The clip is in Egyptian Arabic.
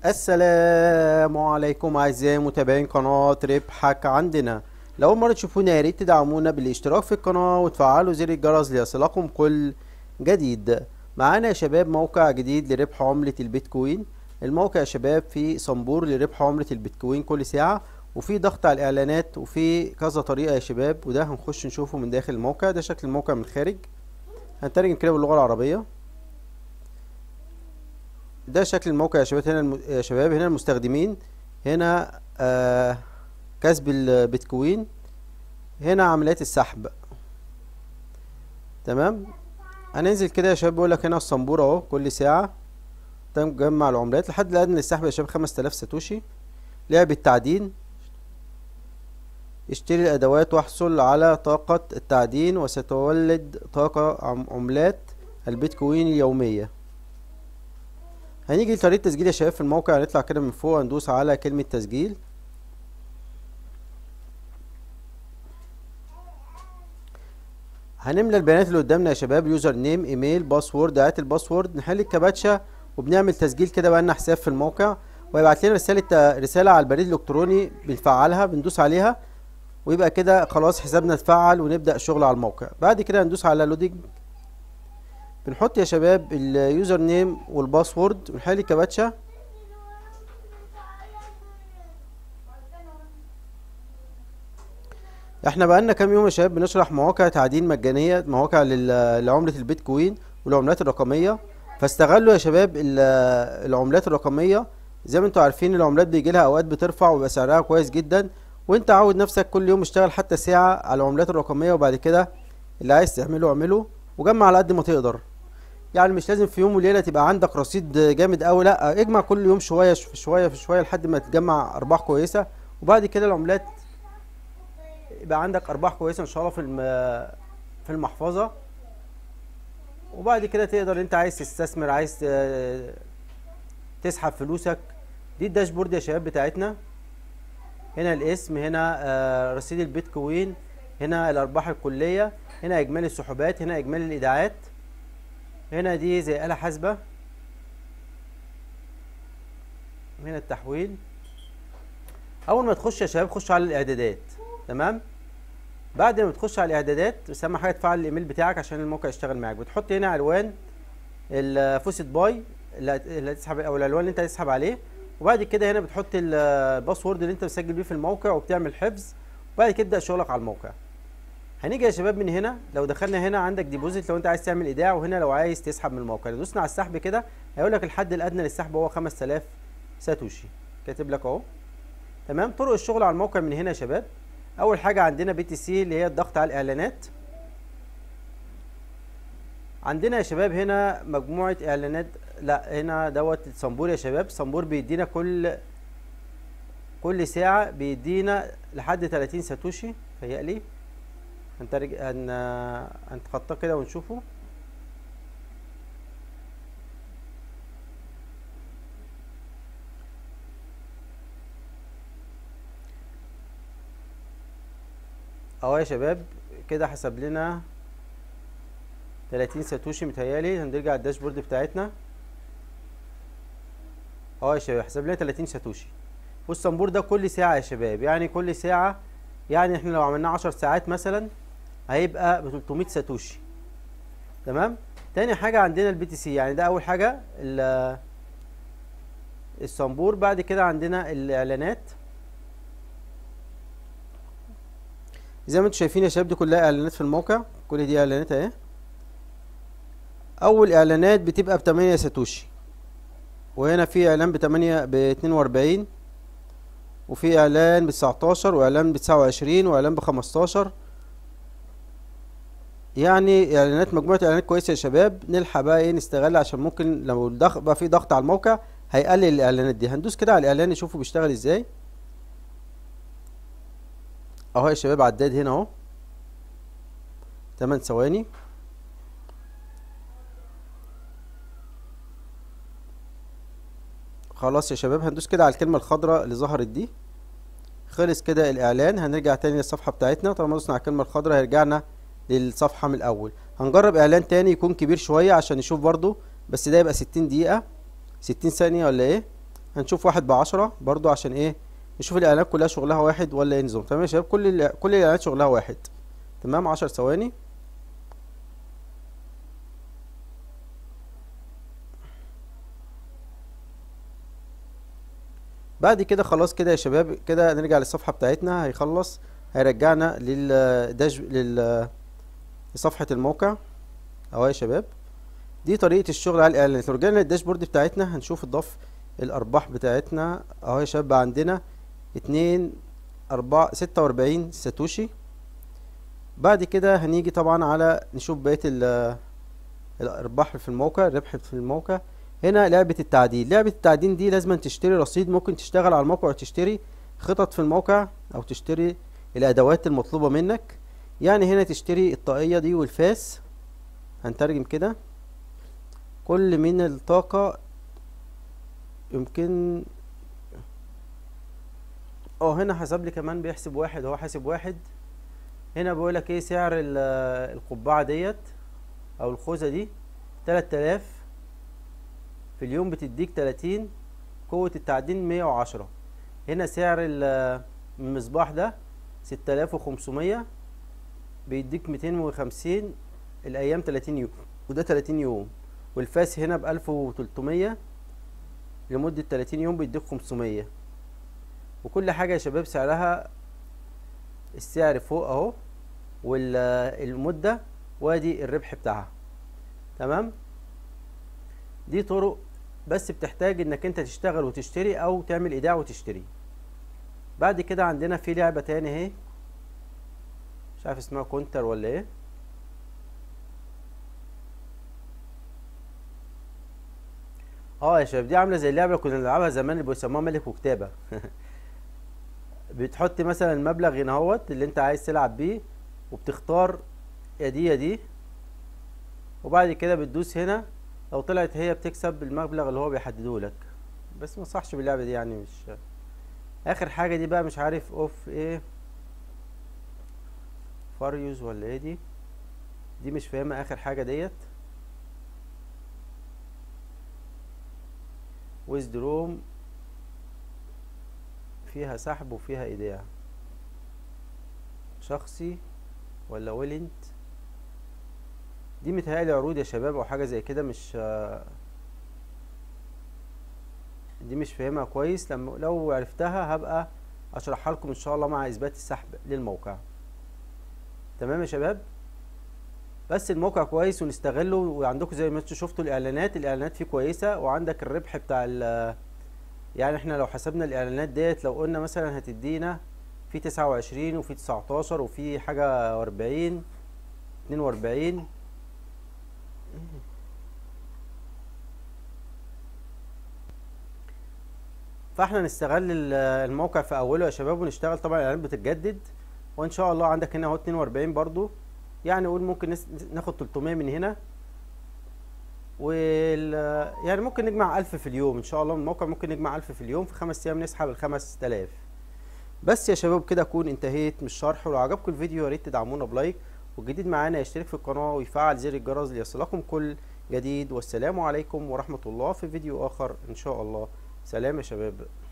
السلام عليكم اعزائي متابعين قناة ربحك عندنا لو أول مرة تشوفونا يا ريت تدعمونا بالاشتراك في القناة وتفعلوا زر الجرس ليصلكم كل جديد معانا يا شباب موقع جديد لربح عملة البيتكوين الموقع يا شباب فيه صنبور لربح عملة البيتكوين كل ساعة وفي ضغط على الاعلانات وفي كذا طريقة يا شباب وده هنخش نشوفه من داخل الموقع ده شكل الموقع من الخارج هنترجم كده باللغة العربية ده شكل الموقع يا شباب هنا الم... يا شباب هنا المستخدمين هنا آه كسب البيتكوين هنا عمليات السحب تمام هننزل كده يا شباب بيقول لك هنا الصنبور اهو كل ساعة تجمع العملات لحد الادنى للسحب يا شباب 5000 ساتوشي لعب التعدين اشتري الادوات واحصل على طاقة التعدين وستولد طاقة عملات البيتكوين اليومية هنيجي لطريقة تسجيل يا شباب في الموقع هنطلع كده من فوق هندوس على كلمة تسجيل هنملى البيانات اللي قدامنا يا شباب يوزر نيم ايميل باسورد هات الباسورد نحل الكباتشة وبنعمل تسجيل كده بقى لنا حساب في الموقع ويبعت لنا رسالة رسالة على البريد الالكتروني بنفعلها بندوس عليها ويبقى كده خلاص حسابنا اتفعل ونبدأ الشغل على الموقع بعد كده هندوس على لودنج بنحط يا شباب اليوزر نيم والباسورد ونحل الكباتشة احنا بقالنا كام يوم يا شباب بنشرح مواقع تعدين مجانية مواقع لعملة البيتكوين والعملات الرقمية فاستغلوا يا شباب العملات الرقمية زي ما انتوا عارفين العملات بيجي لها اوقات بترفع ويبقى سعرها كويس جدا وانت عود نفسك كل يوم اشتغل حتى ساعة على العملات الرقمية وبعد كده اللي عايز تعمله اعمله وجمع على قد ما تقدر يعني مش لازم في يوم وليله تبقى عندك رصيد جامد قوي لا اجمع كل يوم شويه في شويه في شويه لحد ما تجمع ارباح كويسه وبعد كده العملات يبقى عندك ارباح كويسه ان شاء الله في في المحفظه وبعد كده تقدر انت عايز تستثمر عايز تسحب فلوسك دي الداشبورد يا شباب بتاعتنا هنا الاسم هنا رصيد البيتكوين هنا الارباح الكليه هنا اجمالي السحوبات هنا اجمالي الايداعات هنا دي زي آلة حاسبة هنا التحويل أول ما تخش يا شباب خش على الإعدادات تمام بعد ما تخش على الإعدادات بس أهم حاجة تفعل الإيميل بتاعك عشان الموقع يشتغل معاك بتحط هنا عنوان الفوسيت باي اللي هتسحب أو العنوان اللي أنت هتسحب عليه وبعد كده هنا بتحط الباسورد اللي أنت مسجل بيه في الموقع وبتعمل حفظ وبعد كده تبدأ شغلك على الموقع هنيجي يا شباب من هنا لو دخلنا هنا عندك ديبوزيت لو انت عايز تعمل ايداع وهنا لو عايز تسحب من الموقع لو دوسنا على السحب كده هيقول لك الحد الادنى للسحب هو 5000 ساتوشي كاتب لك اهو تمام طرق الشغل على الموقع من هنا يا شباب اول حاجه عندنا بي تي سي اللي هي الضغط على الاعلانات عندنا يا شباب هنا مجموعه اعلانات لا هنا دوت الصنبور يا شباب صنبور بيدينا كل كل ساعه بيدينا لحد 30 ساتوشي تهيألي هنترج هن هنتخطاه كده ونشوفه اهو يا شباب كده حسب لنا 30 ساتوشي متهيالي هنرجع الداشبورد بتاعتنا اهو يا شباب حسب لنا 30 ساتوشي والصنبور ده كل ساعة يا شباب يعني كل ساعة يعني احنا لو عملناه 10 ساعات مثلا هيبقى ب 300 ساتوشي تمام تاني حاجه عندنا البي تي سي يعني ده اول حاجه الصنبور بعد كده عندنا الاعلانات زي ما انتم شايفين يا شباب دي كلها اعلانات في الموقع كل دي اعلانات اهي اول اعلانات بتبقى ب 8 ساتوشي وهنا في اعلان ب 8 ب 42 وفي اعلان ب 19 واعلان ب 29 واعلان ب 15 يعني اعلانات مجموعه اعلانات كويسه يا شباب نلحق بقى ايه نستغل عشان ممكن لو الضغط بقى في ضغط على الموقع هيقلل الاعلانات دي هندوس كده على الاعلان نشوفه بيشتغل ازاي اهو يا شباب عداد هنا اهو 8 ثواني خلاص يا شباب هندوس كده على الكلمه الخضراء اللي ظهرت دي خلص كده الاعلان هنرجع تاني للصفحه بتاعتنا طالما دوسنا على الكلمه الخضراء هيرجعنا للصفحه من الاول هنجرب اعلان تاني يكون كبير شويه عشان نشوف برضو بس ده يبقى 60 دقيقه 60 ثانيه ولا ايه هنشوف واحد بعشرة برضو عشان ايه نشوف الاعلانات كلها شغلها واحد ولا ينظم تمام يا شباب كل ال- كل الاعلانات شغلها واحد تمام عشر ثواني بعد كده خلاص كده يا شباب كده نرجع للصفحة بتاعتنا هيخلص هيرجعنا للداش لل لصفحة الموقع اهو يا شباب دي طريقة الشغل على الاعلانات لو رجعنا للداشبورد بتاعتنا هنشوف الضف الارباح بتاعتنا اهو يا شباب بقى عندنا اتنين اربعة ستة واربعين ساتوشي بعد كده هنيجي طبعا على نشوف بقية ال- الارباح في الموقع الربح في الموقع هنا لعبة التعدين لعبة التعدين دي لازم تشتري رصيد ممكن تشتغل على الموقع وتشتري خطط في الموقع او تشتري الادوات المطلوبة منك يعني هنا تشتري الطاقية دي والفاس هنترجم كده كل من الطاقة يمكن اه هنا حسب لي كمان بيحسب واحد هو حاسب واحد هنا بيقولك ايه سعر ال- القبعة ديت او الخوذة دي تلات آلاف في اليوم بتديك تلاتين قوة التعدين مية وعشرة هنا سعر ال- المصباح ده ستة آلاف وخمسمية بيديك ميتين وخمسين الأيام تلاتين يوم وده تلاتين يوم والفاس هنا بألف وتلتمية لمدة تلاتين يوم بيديك خمسمية وكل حاجة يا شباب سعرها السعر فوق اهو والمدة وادي الربح بتاعها تمام دي طرق بس بتحتاج انك انت تشتغل وتشتري او تعمل ايداع وتشتري بعد كده عندنا في لعبة تاني اهي مش عارف اسمها كونتر ولا ايه اه يا شباب دي عامله زي اللعبه اللي كنا بنلعبها زمان اللي بيسموها ملك وكتابه بتحط مثلا المبلغ هنا اهوت اللي انت عايز تلعب بيه وبتختار يا دي يا دي وبعد كده بتدوس هنا لو طلعت هي بتكسب المبلغ اللي هو بيحدده لك بس ما صحش باللعبه دي يعني مش اخر حاجه دي بقى مش عارف اوف ايه فاريوز ولا ايه دي دي مش فاهمه اخر حاجه ديت ويزدروم فيها سحب وفيها ايداع شخصي ولا ويلنت دي متهيألي عروض يا شباب او حاجة زي كده مش دي مش فاهمها كويس لما لو عرفتها هبقى اشرحها لكم ان شاء الله مع اثبات السحب للموقع تمام يا شباب بس الموقع كويس ونستغله وعندكم زي ما انتوا شفتوا الاعلانات الاعلانات فيه كويسه وعندك الربح بتاع ال يعني احنا لو حسبنا الاعلانات ديت لو قلنا مثلا هتدينا في تسعة وعشرين وفي تسعتاشر وفي حاجة واربعين اتنين واربعين فاحنا نستغل ال- الموقع في اوله يا شباب ونشتغل طبعا الاعلانات بتتجدد وان شاء الله عندك هنا اهو 42 برضو يعني قول ممكن نس- ناخد 300 من هنا وال يعني ممكن نجمع 1000 في اليوم ان شاء الله من الموقع ممكن نجمع 1000 في اليوم في خمس ايام نسحب ال 5000 بس يا شباب كده اكون انتهيت من الشرح ولو عجبكم الفيديو يا ريت تدعمونا بلايك والجديد معانا يشترك في القناه ويفعل زر الجرس ليصلكم كل جديد والسلام عليكم ورحمه الله في فيديو اخر ان شاء الله سلام يا شباب